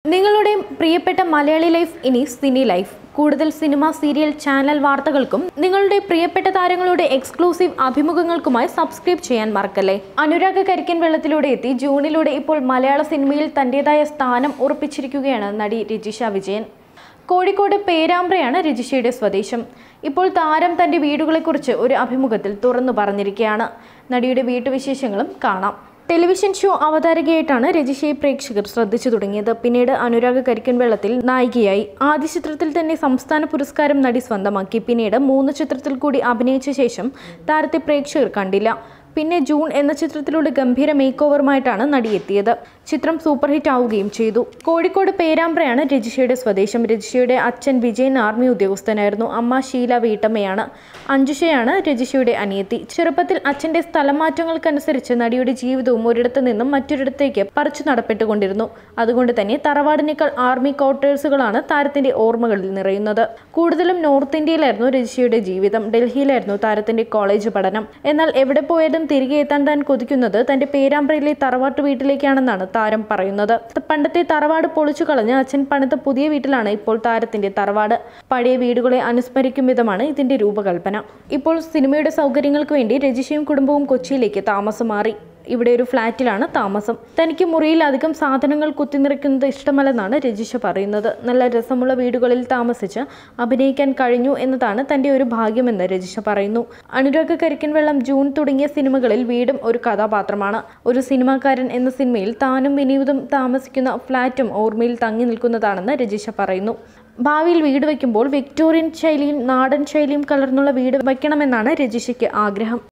നിങ്ങളുടെ പ്രിയപ്പെട്ട മലയാളി ലൈഫ് ഇനി സിനി ലൈഫ് കൂടുതൽ സിനിമ സീരിയൽ ചാനൽ വാർത്തകൾക്കും നിങ്ങളുടെ പ്രിയപ്പെട്ട താരങ്ങളുടെ എക്സ്ക്ലൂസീവ് അഭിമുഖങ്ങൾക്കുമായി സബ്സ്ക്രൈബ് ചെയ്യാൻ മറക്കല്ലേ അനുരാഗ കരിക്കൻ വെള്ളത്തിലൂടെ എത്തി ജൂണിലൂടെ ഇപ്പോൾ മലയാള സിനിമയിൽ തന്റേതായ സ്ഥാനം ഉറപ്പിച്ചിരിക്കുകയാണ് നടി രജിഷ വിജയൻ കോഴിക്കോട് പേരാമ്പ്രയാണ് രജിഷയുടെ സ്വദേശം ഇപ്പോൾ താരം തന്റെ വീടുകളെക്കുറിച്ച് ഒരു അഭിമുഖത്തിൽ തുറന്നു പറഞ്ഞിരിക്കുകയാണ് നടിയുടെ വീട്ടുവിശേഷങ്ങളും കാണാം ടെലിവിഷൻ ഷോ അവതാരകയായിട്ടാണ് രജിഷയെ പ്രേക്ഷകർ ശ്രദ്ധിച്ചു തുടങ്ങിയത് പിന്നീട് അനുരാഗ് കരിക്കൻ വെള്ളത്തിൽ നായികയായി ആദ്യ ചിത്രത്തിൽ തന്നെ സംസ്ഥാന പുരസ്കാരം നടി സ്വന്തമാക്കി പിന്നീട് മൂന്ന് ചിത്രത്തിൽ കൂടി അഭിനയിച്ച ശേഷം താരത്തെ പ്രേക്ഷകർ കണ്ടില്ല പിന്നെ ജൂൺ എന്ന ചിത്രത്തിലൂടെ ഗംഭീര മേക്ക് ഓവറുമായിട്ടാണ് നടി എത്തിയത് ചിത്രം സൂപ്പർ ഹിറ്റ് ആവുകയും ചെയ്തു കോഴിക്കോട് പേരാമ്പ്രയാണ് രജിഷയുടെ സ്വദേശം രജിഷയുടെ അച്ഛൻ വിജയൻ ആർമി ഉദ്യോഗസ്ഥനായിരുന്നു അമ്മ ഷീല വീട്ടമ്മയാണ് അഞ്ജുഷയാണ് രജിഷയുടെ അനിയത്തി ചെറുപ്പത്തിൽ അച്ഛന്റെ സ്ഥലമാറ്റങ്ങൾക്കനുസരിച്ച് നടിയുടെ ജീവിതവും ഒരിടത്തു നിന്നും മറ്റൊരിടത്തേക്ക് പറിച്ചു നടപ്പെട്ടുകൊണ്ടിരുന്നു അതുകൊണ്ട് തന്നെ തറവാടിനേക്കാൾ ആർമി ക്വാർട്ടേഴ്സുകളാണ് താരത്തിന്റെ ഓർമ്മകളിൽ നിറയുന്നത് കൂടുതലും നോർത്ത് ഇന്ത്യയിലായിരുന്നു രജിഷയുടെ ജീവിതം ഡൽഹിയിലായിരുന്നു താരത്തിന്റെ കോളേജ് പഠനം എന്നാൽ എവിടെ പോയാലും തിരികെ എത്താൻ താൻ കൊതിക്കുന്നത് തന്റെ പേരാമ്പ്രയിലെ തറവാട്ട് വീട്ടിലേക്കാണെന്നാണ് താരം പറയുന്നത് പണ്ടത്തെ തറവാട് പൊളിച്ചു കളഞ്ഞ് അച്ഛൻ പണിത പുതിയ വീട്ടിലാണ് ഇപ്പോൾ താരത്തിന്റെ തറവാട് പഴയ വീടുകളെ അനുസ്മരിക്കും വിധമാണ് ഇതിന്റെ രൂപകൽപ്പന ഇപ്പോൾ സിനിമയുടെ സൗകര്യങ്ങൾക്ക് വേണ്ടി രജിഷയും കുടുംബവും കൊച്ചിയിലേക്ക് താമസം മാറി ഇവിടെ ഒരു ഫ്ലാറ്റിലാണ് താമസം തനിക്ക് മുറിയിൽ അധികം സാധനങ്ങൾ കുത്തിനിറയ്ക്കുന്നത് ഇഷ്ടമല്ലെന്നാണ് രജിഷ പറയുന്നത് നല്ല രസമുള്ള വീടുകളിൽ താമസിച്ച് അഭിനയിക്കാൻ കഴിഞ്ഞു എന്നതാണ് തന്റെ ഒരു ഭാഗ്യമെന്ന് രജിഷ പറയുന്നു അനുരാഗ് കരിക്കൻ വെള്ളം ജൂൺ തുടങ്ങിയ സിനിമകളിൽ വീടും ഒരു കഥാപാത്രമാണ് ഒരു സിനിമാക്കാരൻ എന്ന സിനിമയിൽ താനും വിനീതും താമസിക്കുന്ന ഫ്ലാറ്റും ഓർമ്മയിൽ തങ്ങി നിൽക്കുന്നതാണെന്ന് രജിഷ പറയുന്നു ഭാവിയിൽ വീട് വയ്ക്കുമ്പോൾ വിക്ടോറിയൻ ശൈലിയും നാടൻ ശൈലിയും കലർന്നുള്ള വീട് വയ്ക്കണമെന്നാണ് രജിഷയ്ക്ക് ആഗ്രഹം